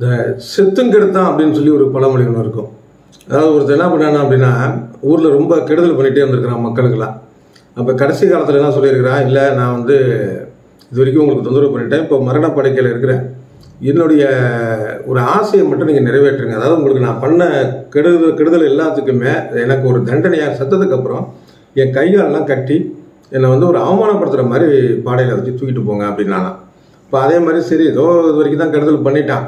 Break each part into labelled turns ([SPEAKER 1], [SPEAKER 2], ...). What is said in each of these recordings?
[SPEAKER 1] இந்த செத்துங்கெடுத்தான் அப்படின்னு சொல்லி ஒரு பழமொழி ஒன்று இருக்கும் அதாவது ஒருத்தர் என்ன பண்ணானா அப்படின்னா ஊரில் ரொம்ப கெடுதல் பண்ணிகிட்டே இருந்திருக்கிறான் மக்களுக்கெல்லாம் அப்போ கடைசி காலத்தில் என்ன சொல்லியிருக்கிறான் இல்லை நான் வந்து இது வரைக்கும் உங்களுக்கு தொந்தரவு பண்ணிட்டேன் இப்போ மரண படுக்கையில் இருக்கிறேன் என்னுடைய ஒரு ஆசையை மட்டும் நீங்கள் நிறைவேற்றுங்க அதாவது உங்களுக்கு நான் பண்ண கெடுதல் கெடுதல் எல்லாத்துக்குமே எனக்கு ஒரு தண்டனையாக செத்ததுக்கு அப்புறம் என் கைகாலெல்லாம் கட்டி என்னை வந்து ஒரு அவமானப்படுத்துகிற மாதிரி பாடையில் வச்சு தூக்கிட்டு போங்க அப்படின்னாலாம் இப்போ அதே மாதிரி சரி ஏதோ இது வரைக்கும் தான் கெடுதல் பண்ணிட்டான்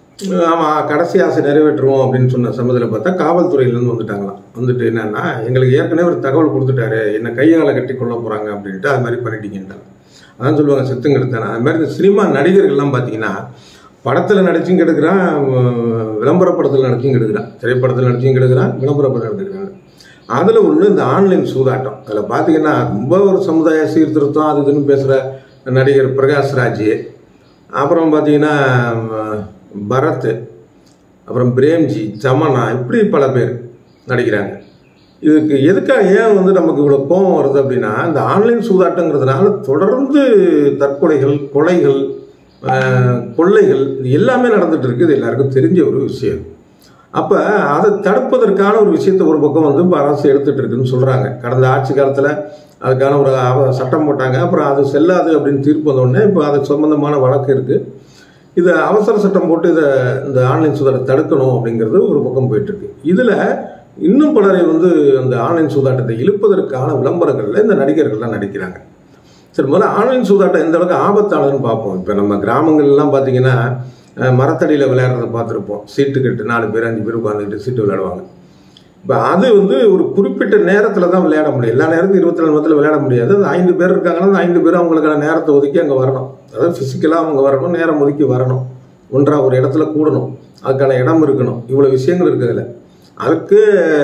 [SPEAKER 1] ஆமாம் கடைசி ஆசை நிறைவேற்றுவோம் அப்படின்னு சொன்ன சமயத்தில் பார்த்தா காவல்துறையிலேருந்து வந்துட்டாங்களாம் வந்துட்டு என்னன்னா எங்களுக்கு ஏற்கனவே ஒரு தகவல் கொடுத்துட்டாரு என்னை கையால் கட்டி கொள்ள போகிறாங்க அப்படின்ட்டு அது மாதிரி பண்ணிட்டீங்கன்ட்டாங்க அதான் சொல்லுவாங்க செத்துங்க எடுத்தானே அது மாதிரி இந்த சினிமா நடிகர்கள்லாம் பார்த்தீங்கன்னா படத்தில் நடிச்சும் கெடுக்கிறான் உம், விளம்பர படத்தில் நடிச்சும் கெடுக்கிறான் திரைப்படத்தில் நடிச்சும் கெடுக்கிறான் விளம்பர படம் கெடுக்கிறாங்க அதில் ஒன்று இந்த ஆன்லைன் சூதாட்டம் அதில் பார்த்தீங்கன்னா ரொம்ப ஒரு சமுதாய சீர்திருத்தம் அது இதுன்னு பேசுகிற நடிகர் பிரகாஷ் ராஜ் அப்புறம் பார்த்தீங்கன்னா உம், பரத் அப்புறம் பிரேம்ஜி ஜமனா இப்படி பல பேர் நடிக்கிறாங்க இதுக்கு எதுக்காக ஏன் வந்து நமக்கு இவ்வளோ கோபம் வருது அப்படின்னா இந்த ஆன்லைன் சூதாட்டங்கிறதுனால தொடர்ந்து தற்கொலைகள் கொலைகள் ஆஹ், கொள்ளைகள் இது எல்லாமே நடந்துட்டு இருக்கு இது எல்லாருக்கும் தெரிஞ்ச ஒரு விஷயம் அப்போ அதை தடுப்பதற்கான ஒரு விஷயத்தை ஒரு பக்கம் வந்து இப்ப அரசு எடுத்துட்டு இருக்குன்னு சொல்கிறாங்க கடந்த ஆட்சி காலத்தில் அதுக்கான ஒரு அவ- சட்டம் போட்டாங்க அப்புறம் அது செல்லாது அப்படின்னு தீர்ப்பு வந்தோடனே இப்போ அது சம்பந்தமான வழக்கு இருக்குது இதை அவசர சட்டம் போட்டு இதை இந்த ஆன்லைன் சூதாட்டத்தை தடுக்கணும் அப்படிங்கிறது ஒரு பக்கம் போயிட்டு இருக்கு இதில் இன்னும் பலரை வந்து அந்த ஆன்லைன் சூதாட்டத்தை இழுப்பதற்கான விளம்பரங்களில் இந்த நடிகர்கள்லாம் நடிக்கிறாங்க சரி முதல்ல ஆன்லைன் சூதாட்டம் எந்த அளவுக்கு ஆபத்தானதுன்னு பார்ப்போம் இப்போ நம்ம கிராமங்கள்லாம் பார்த்தீங்கன்னா அஹ், மரத்தடியில் விளையாடுறத பார்த்துருப்போம் சீட்டு கட்டு நாலு பேர் அஞ்சு பேர் உட்காந்துக்கிட்டு சீட்டு விளையாடுவாங்க இப்போ அது வந்து ஒரு குறிப்பிட்ட நேரத்தில் தான் விளையாட முடியும் எல்லா நேரத்தும் இருபத்தி நாலு நேரத்தில் விளையாட முடியாது அந்த ஐந்து பேர் இருக்காங்கன்னா அந்த ஐந்து பேர் அவங்களுக்கான நேரத்தை ஒதுக்கி அங்கே வரணும் அதாவது ஃபிசிக்கலாக அவங்க வரணும் நேரம் ஒதுக்கி வரணும் ஒன்றா ஒரு இடத்துல கூடணும் அதுக்கான இடம் இருக்கணும் இவ்வளோ விஷயங்கள் இருக்குதுல அதுக்கு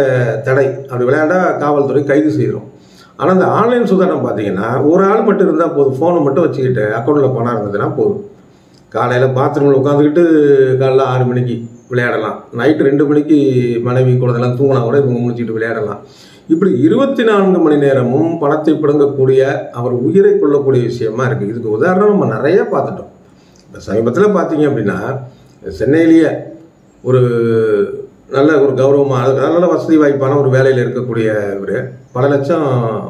[SPEAKER 1] தடை அப்படி விளையாண்டா காவல்துறை கைது செய்கிறோம் ஆனால் இந்த ஆன்லைன் சூதாட்டம் பார்த்தீங்கன்னா ஒரு ஆள் மட்டும் இருந்தால் போதும் ஃபோனை மட்டும் வச்சுக்கிட்டு அக்கௌண்ட்டில் பணம் இருந்ததுன்னா போதும் காலையில் பாத்ரூமில் உட்காந்துக்கிட்டு காலைல ஆறு மணிக்கு விளையாடலாம் நைட்டு ரெண்டு மணிக்கு மனைவி குழந்தைலாம் தூங்கினா கூட இவங்க முடிச்சுட்டு விளையாடலாம் இப்படி இருபத்தி நான்கு மணி நேரமும் பணத்தை பிடுங்கக்கூடிய அவர் உயிரை கொள்ளக்கூடிய விஷயமா இருக்குது இதுக்கு உதாரணம் நம்ம நிறைய பார்த்துட்டோம் இப்போ சமீபத்தில் பார்த்தீங்க அப்படின்னா சென்னையிலேயே ஒரு நல்ல ஒரு கௌரவமாக நல்ல வசதி வாய்ப்பான ஒரு வேலையில் இருக்கக்கூடிய இவர் பல லட்சம்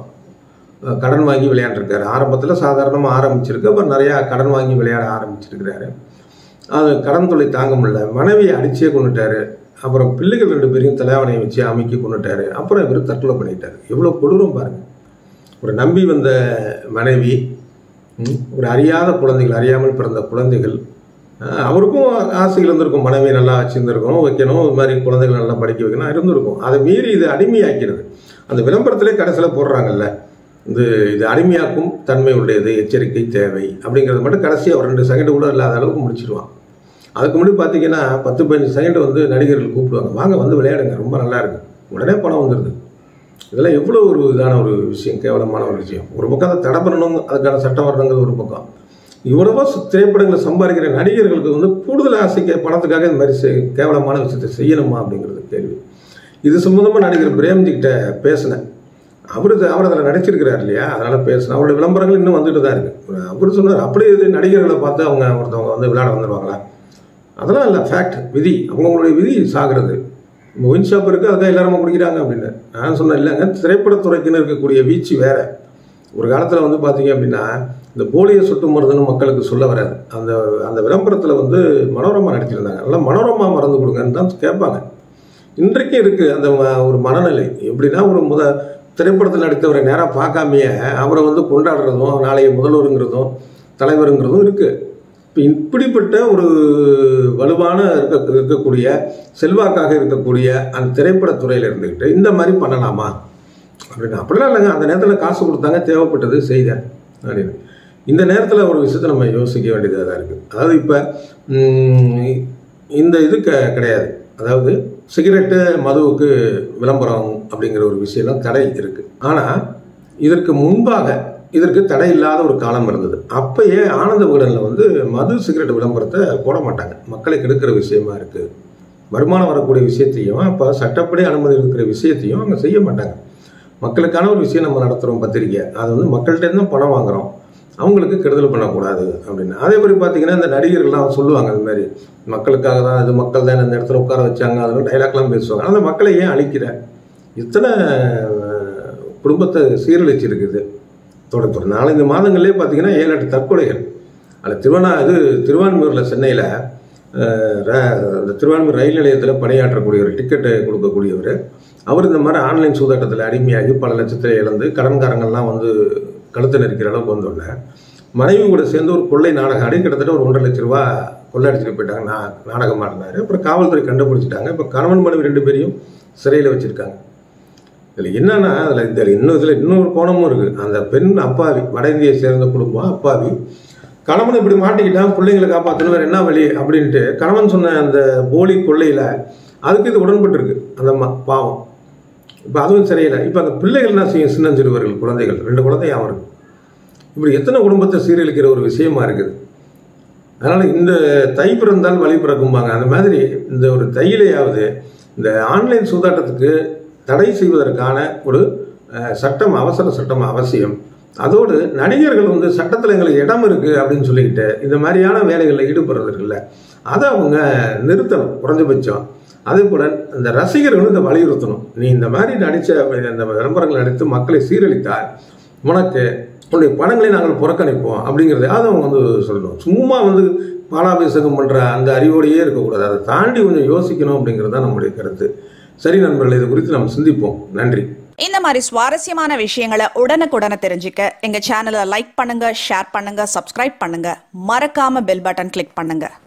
[SPEAKER 1] அஹ், கடன் வாங்கி விளையாண்டுருக்காரு ஆரம்பத்தில் சாதாரணமாக ஆரம்பிச்சிருக்கு அப்புறம் நிறையா கடன் வாங்கி விளையாட ஆரம்பிச்சிருக்கிறாரு அது கடன் தொல்லை தாங்க முடியல மனைவியை அடிச்சே கொண்டுட்டாரு அப்புறம் பிள்ளைகள் ரெண்டு பேரையும் தலைவனையை வச்சு அமைக்கி கொண்டுட்டாரு அப்புறம் இவர் தற்கொலை பண்ணிட்டாரு எவ்வளோ கொடூரம் பாருங்க ஒரு நம்பி வந்த மனைவி ம், ஒரு அறியாத குழந்தைகள் அறியாமல் பிறந்த குழந்தைகள் அஹ், அவருக்கும் ஆசைகள் இருந்திருக்கும் மனைவி நல்லா வச்சிருந்திருக்கும் வைக்கணும் இது மாதிரி குழந்தைகள் நல்லா படிக்க வைக்கணும் இருந்திருக்கும் அதை மீறி இது அடிமையாக்கிறது அந்த விளம்பரத்திலே கடைசியில் போடுறாங்கல்ல இது இது அடிமையாக்கும் தன்மை உடையது எச்சரிக்கை தேவை அப்படிங்கிறது மட்டும் கடைசியாக ஒரு ரெண்டு செகண்ட் கூட இல்லாத அளவுக்கு முடிச்சிடுவான் அதுக்கு முன்னாடி பார்த்தீங்கன்னா பத்து பதினஞ்சு செகண்ட் வந்து நடிகர்கள் கூப்பிடுவாங்க வாங்க வந்து விளையாடுங்க ரொம்ப நல்லா இருக்கு உடனே பணம் வந்துடுது இதெல்லாம் எவ்வளோ ஒரு இதான ஒரு விஷயம் கேவலமான ஒரு விஷயம் ஒரு பக்கம் அதை தடை பண்ணணும் அதுக்கான சட்டம் வரணுங்கிறது ஒரு பக்கம் இவ்வளவோ சு- திரைப்படங்களை சம்பாதிக்கிற நடிகர்களுக்கு வந்து கூடுதல் ஆசைக்கு பணத்துக்காக இந்த மாதிரி செய்- கேவலமான விஷயத்தை செய்யணுமா அப்படிங்கிறது கேள்வி இது சம்பந்தமாக நடிகர் பிரேம்ஜி கிட்ட பேசினேன் அவரு அவர் அதில் நடிச்சிருக்கிறார் இல்லையா அதனால் பேசினேன் அவருடைய விளம்பரங்கள் இன்னும் வந்துட்டு தான் இருக்கு அவர் சொன்னார் அப்படியே இது நடிகர்களை பார்த்து அவங்க ஒருத்தவங்க வந்து விளையாட வந்துடுவாங்களா அதெல்லாம் இல்லை ஃபேக்ட் விதி அவங்களுடைய விதி சாகிறது ஒயின் ஷாப் இருக்குது அதுதான் எல்லாரும் குடிக்கிறாங்க அப்படின்னு நான் சொன்னேன் இல்லைங்க திரைப்படத்துறைக்குன்னு இருக்கக்கூடிய வீச்சு வேற ஒரு காலத்தில் வந்து பார்த்தீங்க அப்படின்னா இந்த போலியோ சொட்டு மருந்துன்னு மக்களுக்கு சொல்ல வராது அந்த அந்த விளம்பரத்தில் வந்து மனோரமா நடிச்சிருந்தாங்க நல்லா மனோரமா மருந்து கொடுங்கன்னு தான் கேட்பாங்க இன்றைக்கும் இருக்குது அந்த ம- ஒரு மனநிலை எப்படின்னா ஒரு முத திரைப்படத்தில் நடித்தவரை நேராக பார்க்காமையே அவரை வந்து கொண்டாடுறதும் நாளைய முதல்வருங்கிறதும் தலைவருங்கிறதும் இருக்குது இப்போ இப்படிப்பட்ட ஒரு வலுவான இருக்க இருக்கக்கூடிய செல்வாக்காக இருக்கக்கூடிய அந்த திரைப்படத்துறையில் இருந்துக்கிட்டு இந்த மாதிரி பண்ணலாமா அப்படின்னு அப்படிலாம் இல்லைங்க அந்த நேரத்தில் காசு கொடுத்தாங்க தேவைப்பட்டது செய்தேன் அப்படின்னு இந்த நேரத்தில் ஒரு விஷயத்தை நம்ம யோசிக்க வேண்டியதாக தான் இருக்குது அதாவது இப்போ இந்த இது க கிடையாது அதாவது சிகரெட்டு மதுவுக்கு விளம்பரம் அப்படிங்கிற ஒரு விஷயம்லாம் தடை இருக்குது ஆனால் இதற்கு முன்பாக இதற்கு தடை இல்லாத ஒரு காலம் இருந்தது அப்பயே ஆனந்த விகடனில் வந்து மது சிகரெட் விளம்பரத்தை போட மாட்டாங்க மக்களை கெடுக்கிற விஷயமா இருக்குது வருமானம் வரக்கூடிய விஷயத்தையும் அப்போ சட்டப்படி அனுமதி இருக்கிற விஷயத்தையும் அவங்க செய்ய மாட்டாங்க மக்களுக்கான ஒரு விஷயம் நம்ம நடத்துகிறோம் பத்திரிக்கை அது வந்து மக்கள்கிட்ட தான் பணம் வாங்குறோம் அவங்களுக்கு கெடுதல் பண்ணக்கூடாது அப்படின்னு அதே மாதிரி பார்த்தீங்கன்னா இந்த நடிகர்கள்லாம் சொல்லுவாங்க அது மாதிரி மக்களுக்காக தான் இது மக்கள் தான் இந்த இடத்துல உட்கார வச்சாங்க அதெல்லாம் டைலாக்லாம் பேசுவாங்க அந்த மக்களை ஏன் அழிக்கிற இத்தனை அஹ், குடும்பத்தை சீரழிச்சிருக்குது தொடர்ந்து நாலஞ்சு மாதங்களே பார்த்தீங்கன்னா ஏழு எட்டு தற்கொலைகள் அதில் திருவண்ணா இது திருவான்மியூரில் சென்னையில் இந்த திருவான்மியூர் ரயில் நிலையத்தில் பணியாற்றக்கூடியவர் டிக்கெட்டு கொடுக்கக்கூடியவர் அவர் இந்த மாதிரி ஆன்லைன் சூதாட்டத்தில் அடிமையாகி பல லட்சத்தை இழந்து கடன்காரங்கள்லாம் வந்து கழுத்து நெரிக்கிற அளவுக்கு வந்தோடனே மனைவி கூட சேர்ந்து ஒரு கொள்ளை நாடகம் ஆடி கிட்டத்தட்ட ஒரு ஒன்றரை லட்ச ரூபா கொள்ளையடிச்சிட்டு போயிட்டாங்க நான் நாடகம் ஆடினாரு அப்புறம் காவல்துறை கண்டுபிடிச்சிட்டாங்க இப்போ கணவன் மனைவி ரெண்டு பேரையும் சிறையில் வச்சுருக்காங்க இதில் என்னன்னா அதில் இதில் இன்னும் இதில் இன்னொரு கோணமும் இருக்குது அந்த பெண் அப்பாவி வட இந்தியை சேர்ந்த குடும்பம் அப்பாவி கணவன் இப்படி மாட்டிக்கிட்டான் பிள்ளைங்களை காப்பாற்றணும் வேறு என்ன வழி அப்படின்ட்டு கணவன் சொன்ன அந்த போலி கொள்ளையில் அதுக்கு இது உடன்பட்டு இருக்கு அந்த அம்மா பாவம் இப்போ அதுவும் சரியில்லை இப்போ அந்த பிள்ளைகள் என்ன செய்யும் சின்ன சிறுவர்கள் குழந்தைகள் ரெண்டு குழந்தையும் அவருக்கு இப்படி எத்தனை குடும்பத்தை சீரழிக்கிற ஒரு விஷயமா இருக்குது அதனால் இந்த தை பிறந்தால் வழி பிறக்கும்பாங்க அந்த மாதிரி இந்த ஒரு தையிலையாவது இந்த ஆன்லைன் சூதாட்டத்துக்கு தடை செய்வதற்கான ஒரு அஹ், சட்டம் அவசர சட்டம் அவசியம் அதோடு நடிகர்கள் வந்து சட்டத்தில் எங்களுக்கு இடம் இருக்குது அப்படின்னு சொல்லிக்கிட்டு இந்த மாதிரியான வேலைகளில் ஈடுபடுறது இருக்குல்ல அதை அவங்க நிறுத்தணும் குறைஞ்சபட்சம் அதே போல் இந்த ரசிகர்களும் இதை வலியுறுத்தணும் நீ இந்த மாதிரி நடித்த இந்த விளம்பரங்கள் நடித்து மக்களை சீரழித்தால் உனக்கு உன்னுடைய படங்களை நாங்கள் புறக்கணிப்போம் அப்படிங்கிறத அதை அவங்க வந்து சொல்லணும் சும்மா வந்து பாலாபிஷேகம் பண்ணுற அந்த அறிவோடையே இருக்கக்கூடாது அதை தாண்டி கொஞ்சம் யோசிக்கணும் அப்படிங்கிறது தான் நம்முடைய கருத்து சரி நண்பர்களே இது குறித்து நம்ம சிந்திப்போம் நன்றி
[SPEAKER 2] இந்த மாதிரி சுவாரஸ்யமான விஷயங்களை உடனுக்குடனே தெரிஞ்சுக்க எங்க சேனலை லைக் பண்ணுங்க ஷேர் பண்ணுங்க சப்ஸ்கிரைப் பண்ணுங்க மறக்காம பெல் பட்டன் கிளிக் பண்ணுங்க